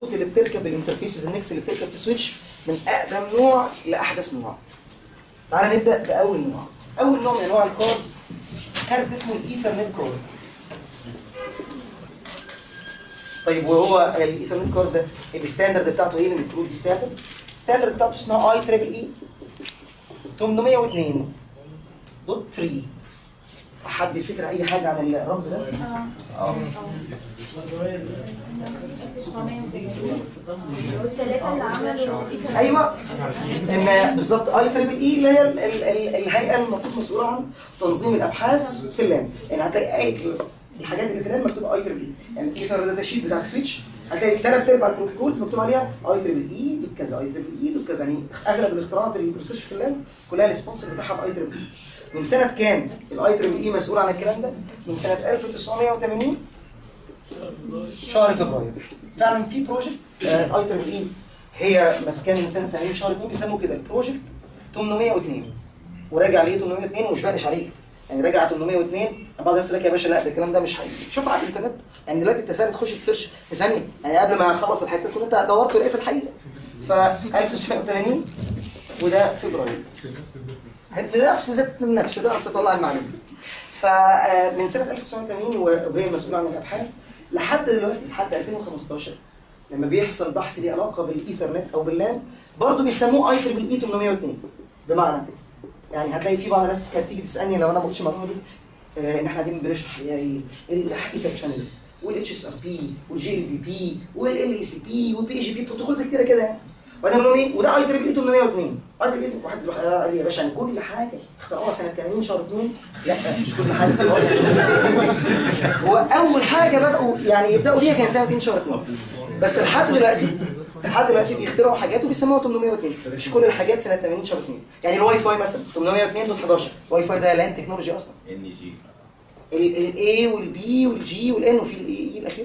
اللي بتركب الانترفيسز النكس اللي بتركب في سويتش من اقدم نوع لاحدث نوع تعالى نبدا باول نوع اول نوع من انواع الكاردز كارت اسمه الايثرنت كارد طيب وهو الايثرنت كارد ده الستاندرد بتاعته ايه اللي المفروض دي ستاندرد الستاندرد بتاعته اسمها اي تريبل اي 802 دوت 3 حد يفتكر اي حاجه عن الرمز ده؟ والثلاثة اللي عملوا ايوه ان بالظبط اي تريبل اي اللي هي ال- ال- ال- الهيئه المفروض مسؤوله عن تنظيم الابحاث في اللان يعني هتلاقي اي الحاجات اللي في اللان مكتوبه اي تريبل اي يعني تيجي الداتا شيت بتاع السويتش هتلاقي ثلاث ارباع البروتوكولز مكتوب عليها اي تريبل اي دوت كذا اي تريبل اي دوت كذا يعني اغلب الاختراعات اللي بترسش في اللان كلها السبونسر بتاعها باي تريبل اي من سنه كام الاي تريبل اي مسؤول عن الكلام ده؟ من سنه 1980 شهر فبراير فعلا في بروجكت اي تريبل اي هي ماسكاه من سنه 80 شهر 2 بيسموه كده البروجكت 802 وراجع ليه 802 ومش بقلش عليك يعني راجع 802 بعض الناس يقول لك يا باشا لا ده الكلام ده مش حقيقي شوف على الانترنت يعني دلوقتي انت سهل تخش تسيرش في ثانيه يعني قبل ما اخلص الحته تكون انت دورت ولقيت الحقيقه ف 1980 وده فبراير في نفس ذات النفس تعرف تطلع المعلومه فمن سنه 1980 وهي المسؤوله عن الابحاث لحد دلوقتي لحد 2015 لما بيحصل بحث ليه علاقه بالايثرنت او باللان برضه بيسموه اي تريبل اي 802 بمعنى يعني هتلاقي في بعض الناس كانت تيجي تسالني لو انا ما قلتش المعلومه دي آه، ان احنا قاعدين بنشرح هي ايه الايثر شانلز والاتش اس ار بي والجي بي بي والال اي سي بي والبي جي بي بروتوكولز كتيره كده يعني وده بنقول ايه وده اي تريبل اي 802 اي تريبل اي واحد يروح قال لي يا باشا أنا كل حاجه اخترعوها سنه 80 شهر 2 لا مش كل حاجه اخترعوها سنه 80 هو اول حاجه بداوا يعني يبداوا بيها كان سنه 2 شهر 2 بس لحد دلوقتي لحد دلوقتي بيخترعوا حاجات وبيسموها 802 مش كل الحاجات سنه 80 شهر 2 يعني الواي فاي مثلا 802 دوت 11 الواي فاي ده لان تكنولوجي اصلا ان جي الاي والبي والجي والان وفي الاي الاخير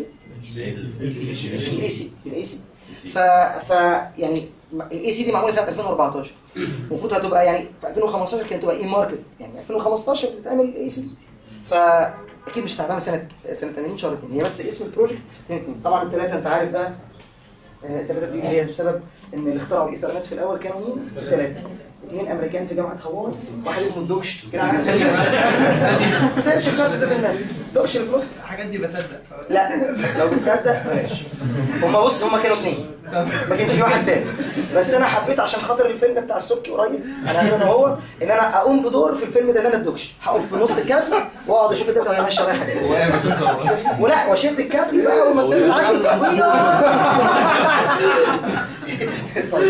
السي اي سي الاي سي ف ف يعني الاي سي دي معموله سنه 2014 المفروض هتبقى يعني في 2015 كانت تبقى اي ماركت يعني 2015 بتتعمل الاي سي دي فاكيد مش هتعمل سنه سنه 80 شهر 2 هي بس اسم البروجكت 2 طبعا الثلاثه انت عارف بقى آه، الثلاثه دي هي بسبب ان اللي اخترعوا الايثرنت في الاول كانوا مين؟ ثلاثه اثنين امريكان في جامعه هاواي واحد اسمه دوكش كده عارف سيرش في نفس ذات الناس دوكش اللي في مصر الحاجات دي بصدق لا لو بتصدق بلاش هما بص هما كانوا اثنين ما كانش في واحد تاني بس انا حبيت عشان خاطر الفيلم بتاع السبكي قريب انا انا وهو ان انا اقوم بدور في الفيلم ده ان انا الدكش هقف في نص الكابل واقعد اشوف الداتا وهي ماشيه رايحه كده ولا واشد الكابل بقى وما الداتا معاك طيب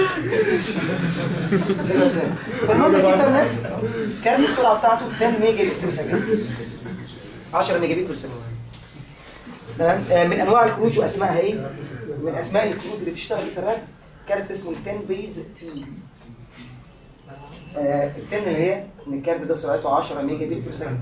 زي ما زي. فالمهم الايثرنت كانت السرعه بتاعته 10 ميجا بت بير سكند 10 ميجا بت بير سكند تمام آه، من انواع الكروت واسمائها ايه؟ من اسماء الكروت اللي بتشتغل ايثرنت كارت اسمه ال 10 بيز تي ال 10 اللي هي ان الكارت ده سرعته 10 ميجا بت بير سكند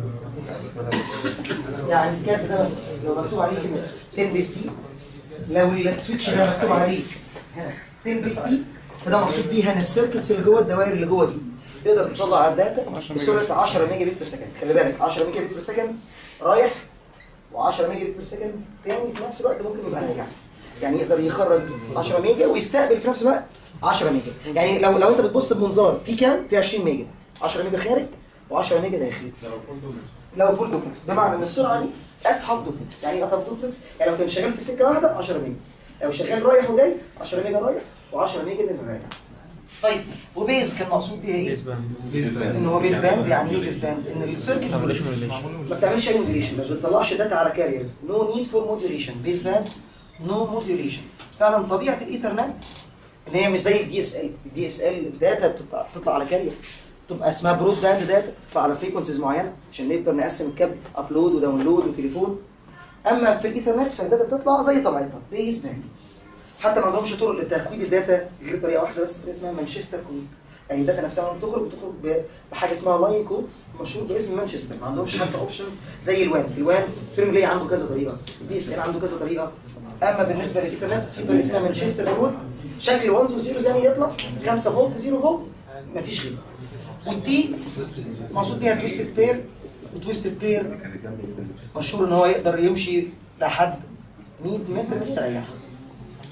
يعني الكارت ده مثلا لو مكتوب عليه كده 10 بيز تي لو السويتش ده مكتوب عليه هنا 10 بيز تي فده مقصود بيه ان السيركتس اللي جوه الدوائر اللي جوه دي تقدر تطلع على الداتا بسرعه 10 ميجا بت بير سكند خلي بالك 10 ميجا بت بير سكند رايح و10 ميجا بت بير سكند تاني في نفس الوقت ممكن يبقى راجع يعني يقدر يخرج 10 ميجا ويستقبل في نفس الوقت 10 ميجا يعني لو لو انت بتبص بمنظار في كام في 20 ميجا 10 ميجا خارج و10 ميجا داخلي لو فول دوبلكس بمعنى ان السرعه دي اتحف دوبلكس يعني ايه اتحف دوبلكس يعني لو كان شغال في سكه واحده 10 ميجا لو شغال رايح وجاي 10 ميجا رايح و10 ميجا اللي راجع طيب وبيز كان مقصود بيها ايه؟ ان هو بيز باند يعني ايه بيز باند؟ ان السيركتس ما بتعملش اي موديوليشن ما بتطلعش داتا على كاريرز نو نيد فور موديوليشن بيز باند نو موديوليشن فعلا طبيعه الايثرنت ان هي مش زي الدي اس ال الدي اس ال الداتا بتطلع بتطلع على كارير تبقى اسمها برود باند داتا بتطلع على فريكونسيز معينه عشان نقدر نقسم الكابل ابلود وداونلود وتليفون اما في الايثرنت فالداتا بتطلع زي طبيعتها بيز باند حتى ما عندهمش طرق لتخويد الداتا غير طريقه واحده بس طريقه اسمها مانشستر كود يعني الداتا نفسها لما بتخرج بتخرج ب- بحاجه اسمها لاين كود مشهور باسم مانشستر ما عندهمش حتى اوبشنز زي الوان في الوان فيلم ليه عنده كذا طريقه الدي اس ال عنده كذا طريقه اما بالنسبه للايثرنت في طريقه اسمها مانشستر كود شكل 1 وزيروز يعني يطلع 5 فولت 0 فولت مفيش غيره والتي مقصود بيها تويستد بير وتويستد بير مشهور ان هو يقدر يمشي لحد 100 متر مستريح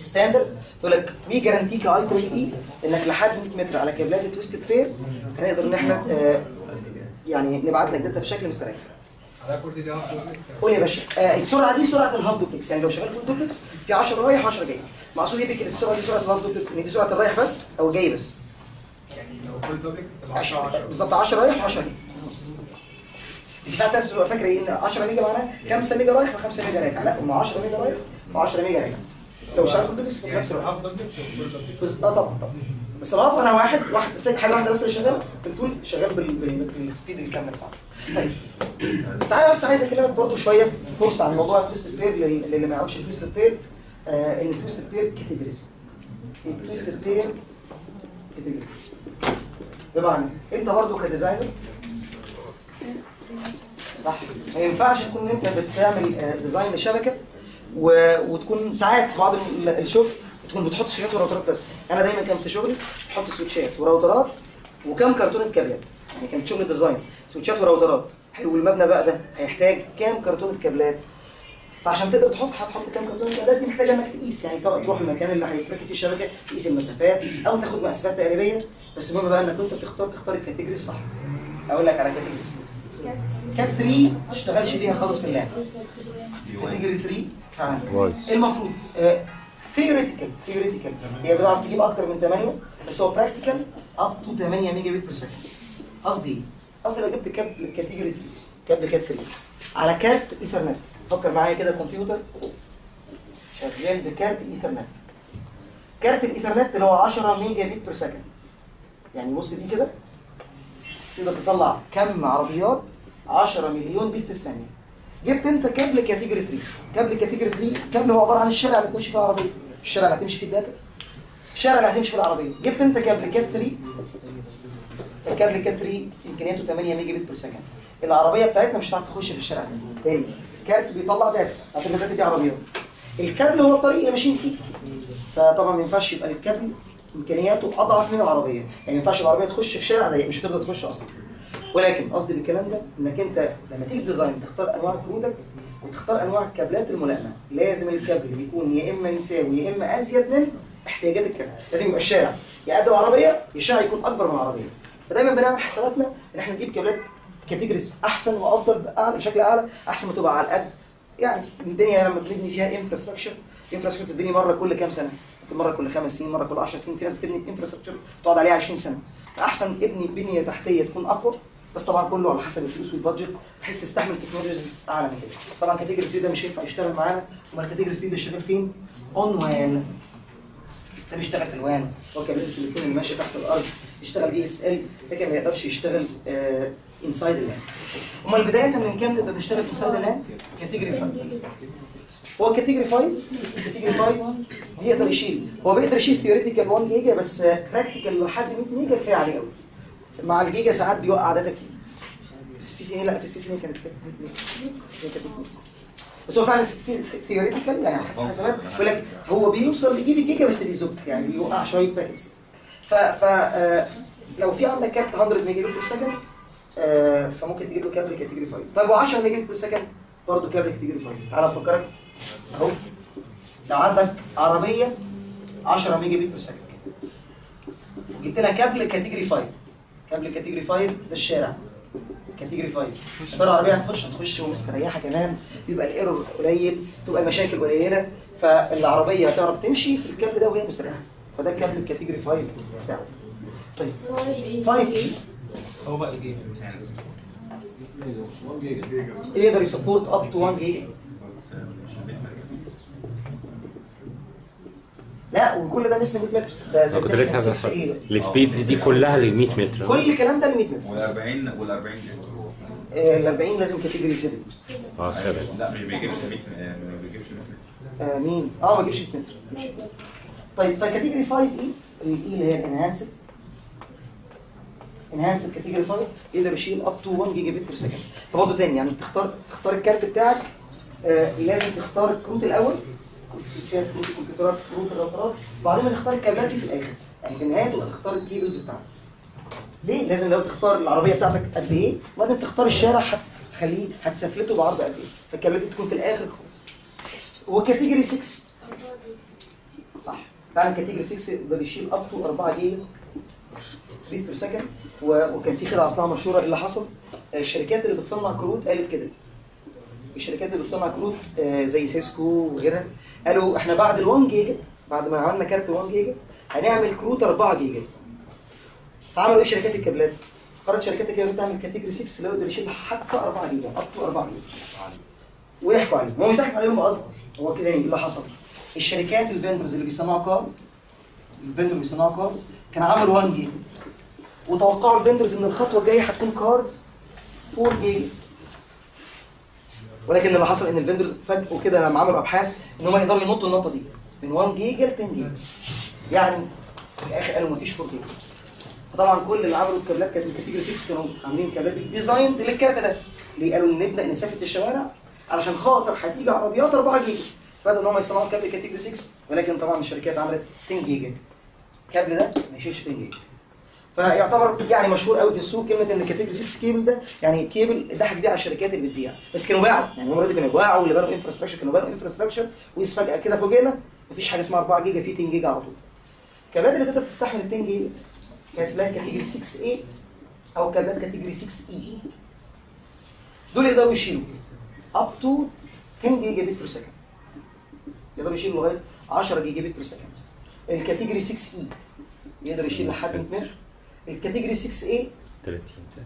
ستاندرد تقول لك وي جارانتي كاي تريبل اي انك لحد 100 متر على كابلات التويستد بير هنقدر ان احنا آه، يعني نبعت لك داتا بشكل مستريح على كل ده قول يا باشا آه السرعه دي سرعه الهاف دوبلكس يعني لو شغال فول دوبلكس في 10 رايح 10 جاي مقصود ايه بكده السرعه دي سرعه الهاف دوبلكس ان دي سرعه الرايح بس او جاي بس يعني لو فول دوبلكس تبقى 10 10 10 بالظبط 10 رايح و10 جاي في ساعات ناس بتبقى فاكره ايه ان 10 ميجا معناها 5 ميجا رايح و5 ميجا راجع لا هم 10 ميجا رايح و10 ميجا راجع لو شغال فول دوبلكس في يعني نفس الوقت هاف دوبلكس وفول دوبلكس بس اه طبعا طبعا بس الهاف انا واحد واحد بس حاجه واحده بس اللي شغاله في الفول شغال بال- بال- بالسبيد الكامل بتاعته طيب تعالى بس عايز اكلمك برضه شويه فرصه عن موضوع التويستد بير للي اللي ما يعرفش التويستد بير آه ان التويستد بير كاتيجوريز التويستد بير كاتيجوريز بمعنى انت برضه كديزاينر صح ما ينفعش تكون انت بتعمل آه، ديزاين لشبكه و... وتكون ساعات في بعض ال- الشغل تكون بتحط سويتشات وراوترات بس انا دايما كان في شغلي بحط سويتشات وراوترات وكم كرتونه كابلات يعني كان شغل ديزاين سويتشات وراوترات حلو المبنى بقى ده هيحتاج كام كرتونه كابلات فعشان تقدر تحط هتحط كام كرتونه كابلات دي محتاجه انك تقيس يعني تقعد تروح المكان اللي هيتركب فيه الشبكه تقيس المسافات او تاخد مسافات تقريبيه بس المهم بقى انك انت بتختار تختار الكاتيجوري الصح اقول لك على كاتيجوريز كات 3 ما تشتغلش بيها خالص في اللعب كاتيجوري 3 فعلا كويس. المفروض ثيوريتيكال ثيوريتيكال هي بتعرف تجيب اكتر من 8 بس هو براكتيكال اب تو 8 ميجا بت بير سكند قصدي ايه؟ قصدي لو جبت كابل كاتيجوري 3 كابل كات 3 على كارت ايثرنت فكر معايا كده كمبيوتر شغال بكارت ايثرنت كارت الايثرنت اللي هو 10 ميجا بت بير سكند يعني بص دي كده تقدر تطلع كم عربيات 10 مليون بيت في الثانيه جبت انت كابل كاتيجوري 3 كابل كاتيجوري 3 كابل هو عباره عن الشارع اللي بتمشي فيه العربيه الشارع اللي هتمشي فيه الداتا الشارع اللي هتمشي فيه العربيه جبت انت كابل كات 3 الكابل كات 3 امكانياته 8 ميجا بت بير سكند العربيه بتاعتنا مش هتعرف تخش في الشارع ده تاني كارت بيطلع داتا هتبقى الداتا دي عربيات الكابل هو الطريق اللي ماشيين فيه فطبعا ما ينفعش يبقى الكابل امكانياته اضعف من العربيه يعني ما ينفعش العربيه تخش في شارع ضيق مش هتقدر تخش اصلا ولكن قصدي بالكلام ده انك انت لما تيجي ديزاين تختار انواع كروتك وتختار انواع الكابلات الملائمه لازم الكابل يكون يا اما يساوي يا اما ازيد من احتياجات الكابل لازم يبقى الشارع يا قد العربيه يا الشارع يكون اكبر من العربيه فدايما بنعمل حساباتنا ان احنا نجيب كابلات كاتيجوريز احسن وافضل بأعلى بشكل اعلى احسن ما تبقى على القد يعني الدنيا لما بنبني فيها انفراستراكشر انفراستراكشر تتبني مره كل كام سنه ممكن مره كل خمس سنين مره كل 10 سنين في ناس بتبني انفراستراكشر تقعد عليها 20 سنه فاحسن ابني بنيه تحتيه تكون اقوى بس طبعا كله على حسب الفلوس والبادجت بحيث تستحمل تكنولوجيز اعلى من كده طبعا كاتيجوري 3 ده مش هينفع يشتغل معانا امال كاتيجوري 3 ده شغال فين؟ اون وان ده بيشتغل في الوان هو كابلات التليفون اللي ماشيه تحت الارض يشتغل دي اس ال لكن ما يقدرش يشتغل انسايد اللان امال بدايه من كام تقدر نشتغل انسايد اللان؟ كاتيجوري 5 هو كاتيجوري 5 كاتيجوري 5 بيقدر يشيل هو بيقدر يشيل ثيوريتيكال 1 جيجا بس براكتيكال لحد 100 ميجا كفايه عليه قوي مع الجيجا ساعات بيوقع داتا كتير بس السي سي لا في السي سي كانت 100 ميجا السي كانت 100 ميجا. بس هو فعلا ثيوريتيكال يعني على حسب حسابات بيقول لك هو بيوصل يجيب الجيجا بس بيزق يعني بيوقع شويه باكتس ف ف آه، لو في عندك كارت 100 ميجا بت بير سكند آه، فممكن تجيب له كابل كاتيجوري 5 طيب و10 ميجا بت بير سكند برضه كابل كاتيجوري 5 تعالى افكرك اهو لو عندك عربيه 10 ميجا بت بير سكند جبت لها كابل كاتيجوري 5 كابل كاتيجوري 5 ده الشارع كاتيجوري 5 ترى العربيه هتخش هتخش ومستريحه كمان بيبقى الايرور قليل تبقى المشاكل قليله فالعربيه هتعرف تمشي في الكابل ده وهي مستريحه فده كابل الكاتيجوري 5 بتاعه طيب 5 ايه هو بقى الجيم اللي يقدر يسبورت اب تو 1 جيجا لا وكل ده لسه 100 متر ده انا ده كنت ده لسه كان عايز 6 اسال ايه السبيدز دي كلها ل 100 متر كل الكلام ده ل 100 متر وال40 وال40 ال 40 لازم كاتيجوري 7 اه سبعة لا مش بيجيبش 100 ما بيجيبش 100 آه مين؟ اه ما تجيبش 100 متر ما تجيبش 100 متر. طيب فكاتيجوري 5 اي الاي اللي هي الانهانسد انهانسد كاتيجوري 5 يقدر يشيل اب تو 1 جيجا بت بير سكند فبرضه تاني يعني تختار تختار الكارت بتاعك آه لازم تختار الكروت الاول كروت السويتشات كروت الكمبيوترات كروت الراوترات وبعدين نختار الكابلات دي في الاخر يعني في النهايه تبقى تختار الكيبلز بتاعتك ليه؟ لازم لو تختار العربيه بتاعتك قد ايه وبعدين تختار الشارع هتخليه هتسفلته بعرض قد ايه فالكابلات دي تكون في الاخر خالص وكاتيجوري 6 صح فعلا كاتيجوري 6 يقدر يشيل اب تو 4 جيجا بيت بير سكند و- وكان في خدعه اصلها مشهوره إيه اللي حصل آه، الشركات اللي بتصنع كروت قالت كده الشركات اللي بتصنع كروت آه، زي سيسكو وغيرها قالوا احنا بعد ال 1 جيجا بعد ما عملنا كارت 1 جيجا هنعمل كروت 4 جيجا فعملوا ايه شركات الكابلات؟ قررت شركات الكابلات تعمل كاتيجوري 6 اللي هو يقدر يشيل حتى 4 جيجا اب تو 4 جيجا ويحكوا عليهم هو مش ضحك عليهم اصلا هو كده يعني إيه اللي حصل الشركات الفندرز اللي بيصنعوا كارز الفندر اللي بيصنعوا كارز كان عملوا 1 جيجا وتوقعوا الفندرز ان الخطوه الجايه هتكون كارز 4 جيجا ولكن اللي حصل ان الفندرز فجأوا كده لما عملوا ابحاث ان هم يقدروا ينطوا النقطه دي من 1 جيجا ل 10 جيجا يعني في الاخر قالوا مفيش 4 جيجا فطبعا كل اللي عملوا الكابلات كانت من كاتيجوري 6 كانوا عاملين كابلات ديزاين للكارت ده ليه قالوا نبدا نسافه الشوارع علشان خاطر هتيجي عربيات 4 جيجا فبدأوا ان هم يصنعوا كابل كاتيجوري 6 ولكن طبعا الشركات عملت 10 جيجا الكابل ده ما يشيلش 10 جيجا فيعتبر يعني مشهور قوي في السوق كلمه ان كاتيجوري 6 كيبل ده يعني كيبل ضحك بيه على الشركات اللي بتبيع بس كانوا باعوا يعني هم اوريدي كانوا باعوا واللي بنوا انفراستراكشر كانوا بنوا انفراستراكشر ويس فجاه كده فوجئنا مفيش حاجه اسمها 4 جيجا في 10 جيجا على طول الكابلات اللي تقدر تستحمل 10 جيجا كانت لها كاتيجوري 6 a او كابلات كاتيجوري 6 e دول يقدروا يشيلوا اب تو 10 جيجا بت بير سكند يقدروا يشيلوا لغايه 10 جيجا بت بير سكند الكاتيجوري 6 e يقدر يشيل لحد 100 متر الكاتيجوري 6 a 30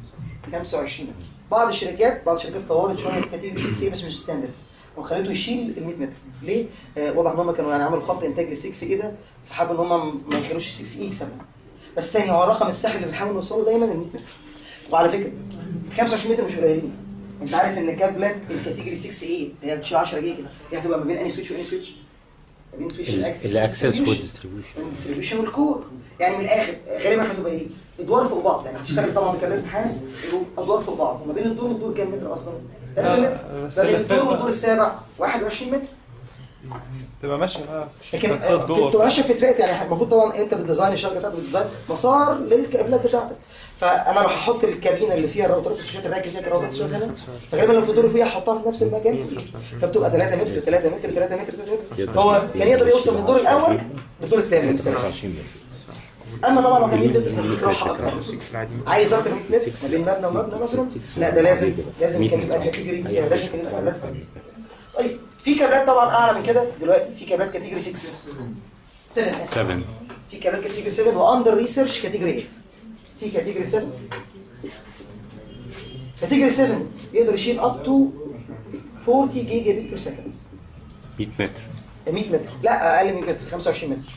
25 متر بعض الشركات بعض الشركات طورت شويه في كاتيجوري 6 a بس مش ستاندرد وخليته يشيل ال 100 متر ليه؟ آه واضح ان هم كانوا يعني عملوا خط انتاج لل 6 a ده فحابوا ان هم ما يخلوش 6 e يكسبوا بس تاني هو الرقم السحري اللي بنحاول نوصله دايما ال 100 متر وعلى فكره 25 متر مش قليلين انت عارف ان كابلات الكاتيجوري 6 a هي بتشيل 10 جيجا دي هتبقى ما بين اني سويتش واني سويتش ما بين سويتش الاكسس الاكسس والديستريبيوشن الديستريبيوشن والكور يعني من الاخر غالبا هتبقى ايه؟ ادوار فوق بعض يعني هتشتغل طبعا بكابلات نحاس يبقوا ادوار فوق بعض وما بين الدور والدور كام متر اصلا؟ 3 لا، متر بس ما بين اللي الدور فات والدور السابع 21 متر تبقى ماشيه بقى في لكن خط الضوء. بتبقى ماشيه في تراك يعني المفروض طبعا انت بالديزاين الشركه بتاعتك بالديزاين مسار للكابلات بتاعتك فانا لو هحط الكابينه اللي فيها الراوترات السوشيال الراكب فيها الراوترات السوشيال هنا فغالبا لو في دور فيها احطها في نفس المكان فوقيها فبتبقى 3 متر 3 متر 3 متر 3 متر فهو كان يقدر يوصل من الدور الاول للدور الثاني مستريح 20 متر اما طبعا لو كان 100 متر فبيديك راحه اكتر عايز اكتر من 100 متر ما بين مبنى ومبنى مثلا لا ده لازم لازم كان يبقى كاتيجوري لازم كان يبقى كابلات فنية. طيب في كابلات طبعا اعلى من كده دلوقتي في كابلات كاتيجوري 6 7 7 في كابلات كاتيجوري 7 واندر ريسيرش كاتيجوري 8 في كاتيجوري 7 كاتيجوري 7 يقدر يشيل اب تو 40 جيجا بيت بير سكند 100 متر 100 متر لا اقل من 100 متر 25 متر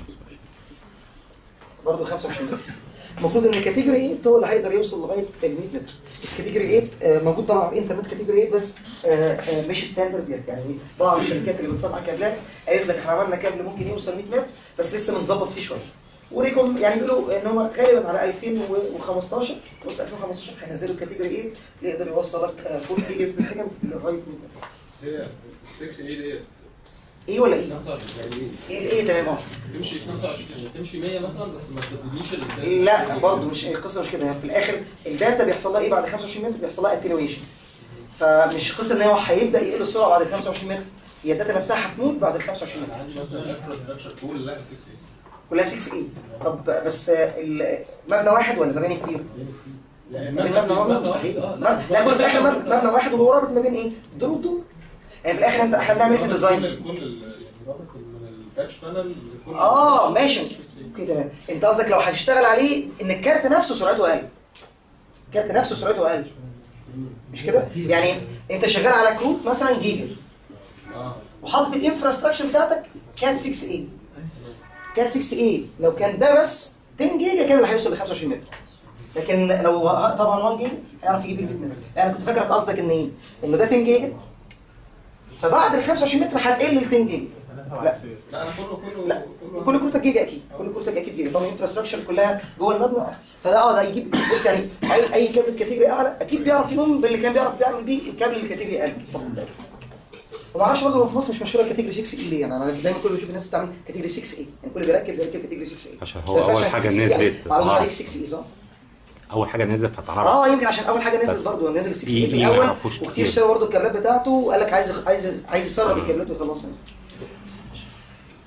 برضه 25 متر المفروض ان كاتيجوري 8 هو اللي هيقدر يوصل لغايه ال 100 متر بس كاتيجوري 8 آه، موجود طبعا على الانترنت كاتيجوري 8 بس آه، آه، مش ستاندرد يعني بعض الشركات اللي بتصنع كابلات قالت لك احنا عملنا كابل ممكن يوصل 100 متر بس لسه بنظبط فيه شويه وريكم يعني بيقولوا ان هم غالبا على 2015 بص 2015 هينزلوا كاتيجوري 8 اللي يقدر يوصل لك آه، 40 جيجا بير سكند لغايه 100 متر بس هي 6 ايه ديت ايه ولا ايه؟ 25 يعني ايه ايه تمام اه تمشي 25 يعني تمشي 100 مثلا بس ما تدينيش ال لا برضه مش القصه مش كده هي في الاخر الداتا بيحصل لها ايه بعد 25 متر بيحصل لها اتنويشن فمش قصه ان هو هيبدا يقل السرعه بعد 25 متر هي الداتا نفسها هتموت بعد ال 25 متر عندي مثلا انفراستراكشر طول لا 6 ايه كلها 6 اي طب بس ال- مبنى واحد ولا مباني كتير؟ لا مبنى مبنى واحد مستحيل لا لا كل في الاخر مبنى مبنى واحد وهو رابط ما بين ايه؟ دور ودور يعني في الاخر انت احنا بنعمل ايه في الديزاين؟ كل ال- رابط من الباتش بانل لكل اه ماشي اوكي تمام انت قصدك لو هتشتغل عليه ان الكارت نفسه سرعته اقل الكارت نفسه سرعته اقل مش كده يعني انت شغال على كروت مثلا جيجا اه وحاطط الانفراستراكشر بتاعتك كان 6 a كان 6 a لو كان ده بس 10 جيجا كان اللي هيوصل ل 25 متر لكن لو طبعا 1 جيجا هيعرف يجيب ال 100 متر انا كنت فاكرك قصدك ان ايه ان ده 10 جيجا فبعد ال 25 متر هتقل ل 10 جيجا لا لا انا كله كله لا كل كروتك جيجا اكيد كل كروتك اكيد جيجا طبعا الانفراستراكشر كلها جوه المبنى فده اه ده يجيب بص يعني اي اي كابل كاتيجوري اعلى اكيد بيعرف يقوم باللي كان بيعرف بيعمل بيه الكابل الكاتيجوري اقل طبعا وما اعرفش برضه هو في مصر مش مشهوره الكاتيجوري 6 اي ليه يعني انا دايما كل بشوف الناس بتعمل كاتيجوري 6 اي يعني كل اللي بيركب بيركب كاتيجوري 6 اي عشان هو أول حاجة نزلت معلومش عليك آه. 6 اي صح؟ اول حاجه نزلت فتعرف اه يمكن عشان اول حاجه بس نزل برضه نزل 6 في- اي في في ما الاول يعرفوش وكتير كتير. اشتروا برضه الكابلات بتاعته وقال لك عايز عايز عايز يسرب الكابلات ويخلصها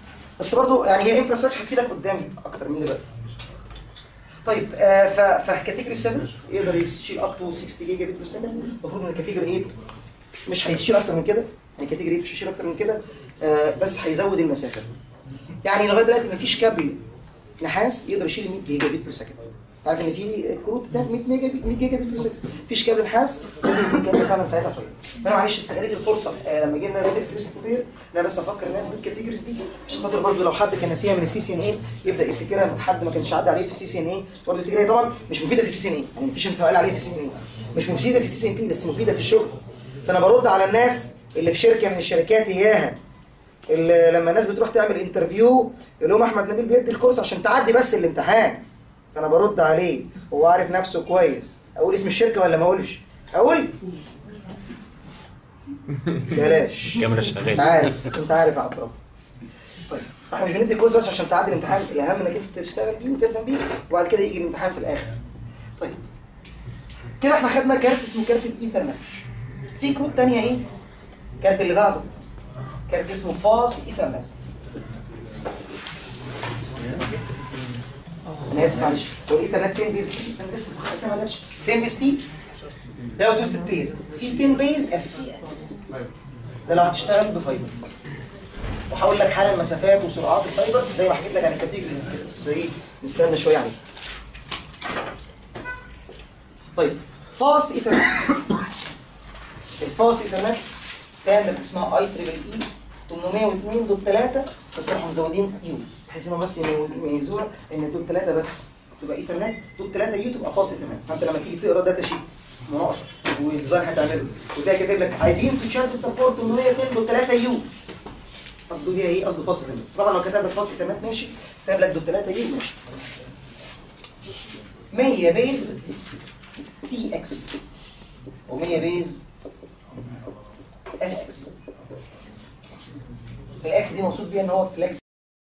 بس برضو يعني هي انفراستراكشر هتفيدك قدام اكتر من دلوقتي طيب آه ف فكاتيجوري 7 يقدر يشيل اب تو 60 جيجا بت بير سكند المفروض ان كاتيجوري 8 مش هيشيل اكتر من كده يعني كاتيجوري 8 مش هيشيل اكتر من كده آه بس هيزود المسافه يعني لغايه دلوقتي مفيش كابل نحاس يقدر يشيل 100 جيجا بت بير سكند عارف ان في كروت ده 100 ميجا بت 100 جيجا بت بير سكند مفيش كابل نحاس لازم يكون كابل فعلا ساعتها طيب فانا معلش استغليت الفرصه آه لما جينا السيرت ريسك كوبير انا بس افكر الناس بالكاتيجوريز دي عشان خاطر برضه لو حد كان ناسيها من السي سي ان اي يبدا يفتكرها حد ما كانش عدى عليه في السي سي ان اي برضه يفتكرها هي طبعا مش مفيده في السي سي ان اي يعني مفيش متفائل عليها في السي سي ان اي مش مفيده في السي سي ان بي بس مفيده في الشغل فانا برد على الناس اللي في شركه من الشركات اياها اللي لما الناس بتروح تعمل انترفيو يقول لهم احمد نبيل بيدي الكورس عشان تعدي بس الامتحان فانا برد عليه هو عارف نفسه كويس اقول اسم الشركه ولا ما اقولش اقول بلاش الكاميرا انت شغاله عارف انت عارف يا عبد الرب طيب فاحنا مش بندي كورس بس عشان تعدي الامتحان الاهم انك انت تشتغل بيه وتفهم بيه وبعد كده يجي الامتحان في الاخر طيب كده احنا خدنا كارت اسمه كارت الايثرنت في كروت تانية ايه الكارت اللي بعده كارت اسمه فاست ايثرنت انا اسف معلش هو الايثرنت 10 بيز تي لسه لسه لسه ما جاتش 10 بيز تي ده لو توستد بير في 10 بيز اف ده لو هتشتغل بفايبر وهقول لك حالا مسافات وسرعات الفايبر زي ما حكيت لك عن الكاتيجوريز دي كده بس ايه نستنى شويه عليه طيب فاست ايثرنت الفاست ايثرنت ستاندرد اسمها اي تريبل اي 802.3 بس راحوا مزودين يو بحيث انهم بس يميزوها ان دول ثلاثه بس تبقى ايثرنت دول ثلاثه يو تبقى فاست ايثرنت فانت لما تيجي تقرا داتا شيت مناقصه والديزاين هتعمله وتلاقي كاتب لك عايزين سويتشات بتسبورت 802.3 يو قصده بيها ايه؟ قصده فاست ايثرنت طبعا لو كتب لك فاست ايثرنت ماشي كتب لك دول ثلاثه يو ماشي 100 بيز تي اكس و100 بيز اف اكس الاكس دي مقصود بيها ان هو فليكس